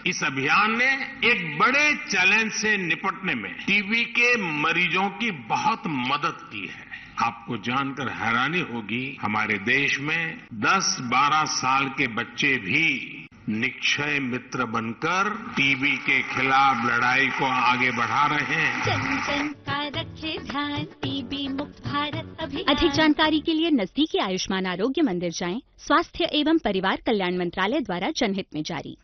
इस अभियान ने एक बड़े चैलेंज से निपटने में टीबी के मरीजों की बहुत मदद की है आपको जानकर हैरानी होगी हमारे देश में 10-12 साल के बच्चे भी निक्षय मित्र बनकर टीबी के खिलाफ लड़ाई को आगे बढ़ा रहे हैं जन जन का रखे ध्यान टीबी मुक्त भारत अभियान अधिक जानकारी के लिए नजदीकी आयुष्मान आरोग्य मंदिर जाएं स्वास्थ्य एवं परिवार कल्याण मंत्रालय द्वारा जनहित में जारी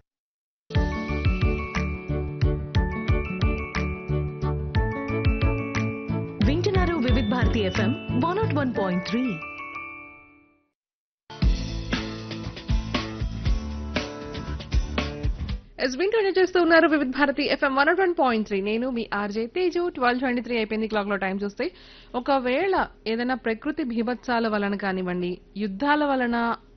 వింటున్నారు Vividh Bharati FM one nought one point three yes వింటూనే చేస్తూ ఉన్నారు Vividh Bharati FM one one point three నేను మీ RJ Teju twelve twenty three అయిపోయింది క్లాక్ లో టైం చూస్తే ఒకవేళ ఏదైనా ప్రకృతి భీభత్సాల వలన కానివ్వండి యుద్ధాల వలన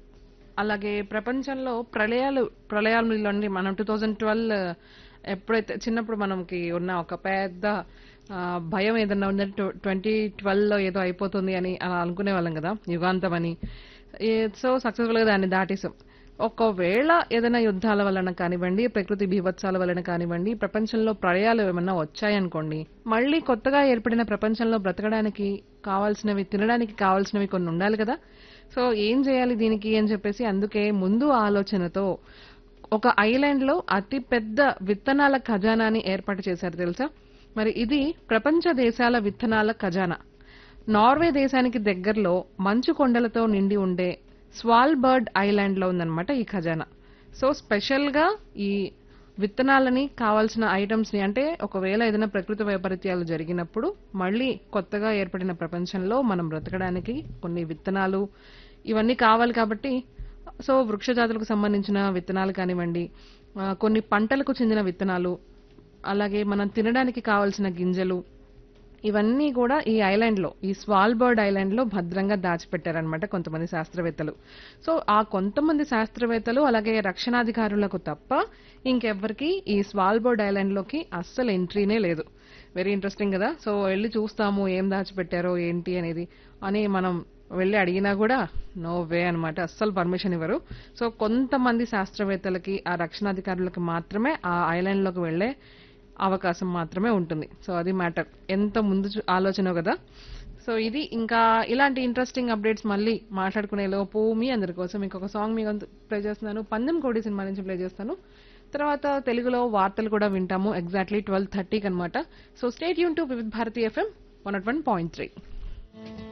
అలాగే ప్రపంచంలో ప్రళయాలు ప్రళయాలని మనం టూ థౌజండ్ ట్వెల్వ్ ఎప్పుడైతే చిన్నప్పుడు మనకి ఉన్న ఒక పెద్ద ఆ, భయం ఏదన్నా ఉందంటే ట్వంటీ ట్వెల్వ్ లో ఏదో అయిపోతుంది అని అలా అనుకునే వాళ్ళం కదా యుగాంతం అని సో సక్సెస్ఫుల్ గా దాన్ని దాటేసాం ఒకవేళ ఏదైనా యుద్ధాల వలన కానివ్వండి ప్రకృతి బీభత్సాల వలన కానివ్వండి ప్రపంచంలో ప్రళయాలు ఏమన్నా వచ్చాయనుకోండి మళ్ళీ కొత్తగా ఏర్పడిన ప్రపంచంలో బ్రతకడానికి కావాల్సినవి తినడానికి కావాల్సినవి కొన్ని ఉండాలి కదా సో ఏం చేయాలి దీనికి అని చెప్పేసి అందుకే ముందు ఆలోచనతో ఒక ఐలాండ్ లో అతి పెద్ద విత్తనాల ఖజానాని ఏర్పాటు చేశారు తెలుసా మరి ఇది ప్రపంచ దేశాల విత్తనాల ఖజానా నార్వే దేశానికి దగ్గరలో మంచు కొండలతో నిండి ఉండే స్వాల్బర్డ్ ఐలాండ్ లో ఉందన్నమాట ఈ ఖజానా సో స్పెషల్ గా ఈ విత్తనాలని కావాల్సిన ఐటమ్స్ ని అంటే ఒకవేళ ఏదైనా ప్రకృతి వైపరీత్యాలు జరిగినప్పుడు మళ్ళీ కొత్తగా ఏర్పడిన ప్రపంచంలో మనం బ్రతకడానికి కొన్ని విత్తనాలు ఇవన్నీ కావాలి కాబట్టి సో వృక్ష జాతులకు సంబంధించిన విత్తనాలు కానివ్వండి ఆ, కొన్ని పంటలకు చెందిన విత్తనాలు అలాగే మనం తినడానికి కావాల్సిన గింజలు ఇవన్నీ కూడా ఈ ఐలాండ్ లో ఈ స్వాల్బర్డ్ ఐలాండ్ లో భద్రంగా దాచిపెట్టారనమాట కొంతమంది శాస్త్రవేత్తలు సో ఆ కొంతమంది శాస్త్రవేత్తలు అలాగే రక్షణాధికారులకు తప్ప ఇంకెవ్వరికి ఈ స్వాల్బర్డ్ ఐలాండ్ లోకి అస్సలు ఎంట్రీనే లేదు వెరీ ఇంట్రెస్టింగ్ కదా సో వెళ్ళి చూస్తాము ఏం దాచిపెట్టారో ఏంటి అనేది అని మనం వెళ్ళి అడిగినా కూడా నో వే అన్నమాట అస్సలు పర్మిషన్ ఇవ్వరు సో కొంతమంది శాస్త్రవేత్తలకి ఆ రక్షణాధికారులకు మాత్రమే ఆ ఐలాండ్ లోకి వెళ్లే అవకాశం మాత్రమే ఉంటుంది సో అది మ్యాటర్ ఎంత ముందు చూ- ఆలోచన కదా సో ఇది ఇంకా ఇలాంటి ఇంట్రెస్టింగ్ అప్డేట్స్ మళ్ళీ మాట్లాడుకునే లోపు మీ అందరి కోసం ఇంకొక సాంగ్ మీకు ప్లే చేస్తున్నాను పందెం కోడి సినిమా నుంచి ప్లే చేస్తాను తర్వాత తెలుగులో వార్తలు కూడా వింటాము ఎగ్జాక్ట్లీ ట్వెల్వ్ థర్టీకి అనమాట సో స్టేట్ యూన్ to Vividh Bharati FM one nought one point three